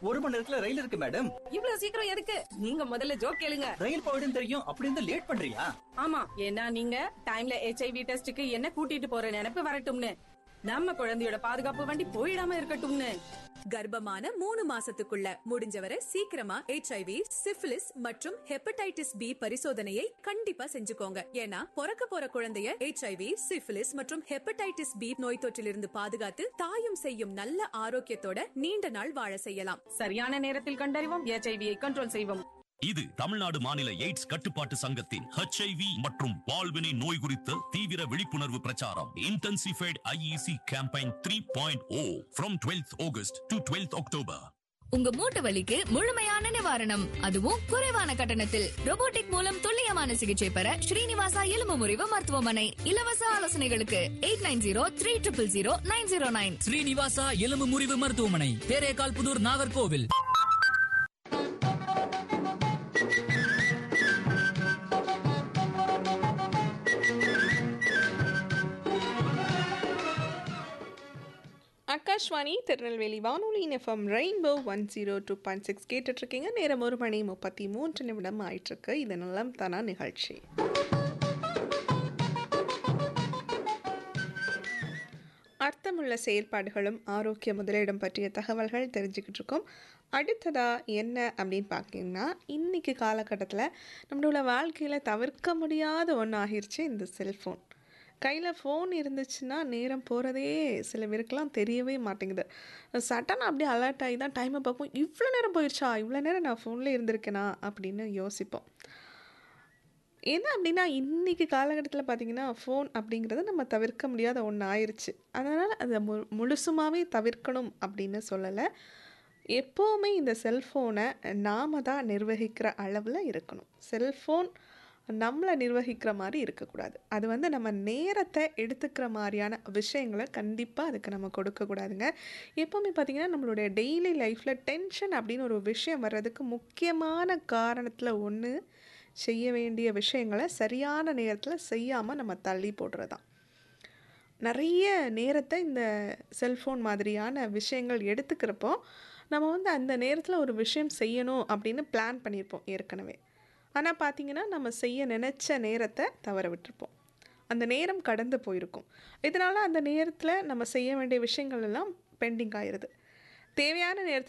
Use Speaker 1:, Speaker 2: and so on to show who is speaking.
Speaker 1: ஒரு மணி நேரத்துல ரயில் இருக்கு மேடம்
Speaker 2: இவ்வளவு சீக்கிரம் எதுக்கு நீங்க முதல்ல ஜோக் கேளுங்க
Speaker 1: ரயில் போயிடும் தெரியும் அப்படி இருந்து லேட் பண்றியா
Speaker 2: ஆமா ஏன்னா நீங்க டைம்ல ஹெச்ஐவி டெஸ்டுக்கு என்ன கூட்டிட்டு போற நினைப்பு வரட்டும்னு நம்ம குழந்தையோட பாதுகாப்பு வண்டி போயிடாம இருக்கட்டும்னு
Speaker 3: கர்ப்பமான மூணு மாசத்துக்குள்ள முடிஞ்சவரை சீக்கிரமா ஹெச்ஐவி சிஃபிலிஸ் மற்றும் ஹெப்படைட்டிஸ் பி பரிசோதனையை கண்டிப்பா செஞ்சுக்கோங்க ஏன்னா பிறக்க போற குழந்தைய ஹெச்ஐவி சிஃபிலிஸ் மற்றும் ஹெப்படைட்டிஸ் பி நோய் தொற்றிலிருந்து பாதுகாத்து தாயும் செய்யும் நல்ல ஆரோக்கியத்தோட நீண்ட நாள் வாழ செய்யலாம்
Speaker 2: சரியான நேரத்தில் கண்டறிவோம் ஹெச்ஐவியை கண்ட்ரோல் செய்வோம்
Speaker 4: இது தமிழ்நாடு மாநில எய்ட்ஸ் கட்டுப்பாட்டு சங்கத்தின் HIV மற்றும் பால்வினை நோய் குறித்த தீவிர விழிப்புணர்வு பிரச்சாரம் intensified IEC campaign three point O from twelfth August to twelfth October
Speaker 5: உங்க மூட்டு வலிக்கு முழுமையான நிவாரணம் அதுவும் குறைவான கட்டணத்தில் robotic மூலம் துல்லியமான சிகிச்சை பெற ஸ்ரீனிவாசா எலும்பு முறிவு மருத்துவமனை இலவச ஆலோசனைகளுக்கு eight nine zero three triple zero nine zero nine
Speaker 6: Srinivasa எலும்பு முறிவு மருத்துவமனை தேரேகால் புதூர் நாகர்கோவில்
Speaker 7: ஆகாஷ்வாணி திருநெல்வேலி வானொலி FM rainbow one zero two point six கேட்டுட்ருக்கீங்க நேரம் ஒரு மணி முப்பத்தி மூன்று நிமிடம் ஆயிட்டிருக்கு இது நலம் தானா நிகழ்ச்சி அர்த்தமுள்ள செயல்பாடுகளும் ஆரோக்கிய முதலிடம் பற்றிய தகவல்கள் தெரிஞ்சுக்கிட்டு இருக்கோம் அடுத்ததா என்ன அப்படின்னு பார்த்தீங்கன்னா இன்னைக்கு காலகட்டத்தில் நம்மளோட வாழ்க்கையில் தவிர்க்க முடியாத ஒன்று ஆகிருச்சு இந்த செல்ஃபோன் கையில் ஃபோன் இருந்துச்சுன்னா நேரம் போகிறதே சில பேருக்கெல்லாம் தெரியவே மாட்டேங்குது சட்டனாக அப்படியே அலர்ட் ஆகி தான் டைமை பார்ப்போம் இவ்வளோ நேரம் போயிடுச்சா இவ்வளோ நேரம் நான் ஃபோனில் இருந்திருக்கேனா அப்படின்னு யோசிப்போம் என்ன அப்படின்னா இன்றைக்கி காலகட்டத்தில் பார்த்திங்கன்னா ஃபோன் அப்படிங்கிறது நம்ம தவிர்க்க முடியாத ஒன்று ஆயிடுச்சு அதனால் அதை மு முழுசுமாகவே தவிர்க்கணும் அப்படின்னு சொல்லலை எப்போவுமே இந்த செல்ஃபோனை நாம தான் நிர்வகிக்கிற அளவில் இருக்கணும் செல்ஃபோன் நம்மளை நிர்வகிக்கிற மாதிரி இருக்கக்கூடாது அது வந்து நம்ம நேரத்தை எடுத்துக்கிற மாதிரியான விஷயங்களை கண்டிப்பாக அதுக்கு நம்ம கொடுக்கக்கூடாதுங்க எப்போவுமே பார்த்திங்கன்னா நம்மளுடைய டெய்லி லைஃப்பில் டென்ஷன் அப்படின்னு ஒரு விஷயம் வர்றதுக்கு முக்கியமான காரணத்தில் ஒன்று செய்ய வேண்டிய விஷயங்களை சரியான நேரத்தில் செய்யாமல் நம்ம தள்ளி போடுறது தான் நிறைய நேரத்தை இந்த செல்ஃபோன் மாதிரியான விஷயங்கள் எடுத்துக்கிறப்போ நம்ம வந்து அந்த நேரத்தில் ஒரு விஷயம் செய்யணும் அப்படின்னு பிளான் பண்ணியிருப்போம் ஏற்கனவே ஆனால் பார்த்திங்கன்னா நம்ம செய்ய நினச்ச நேரத்தை தவற விட்டுருப்போம் அந்த நேரம் கடந்து போயிருக்கும் இதனால் அந்த நேரத்தில் நம்ம செய்ய வேண்டிய விஷயங்கள் எல்லாம் பெண்டிங் ஆயிடுது தேவையான நேரத்தில்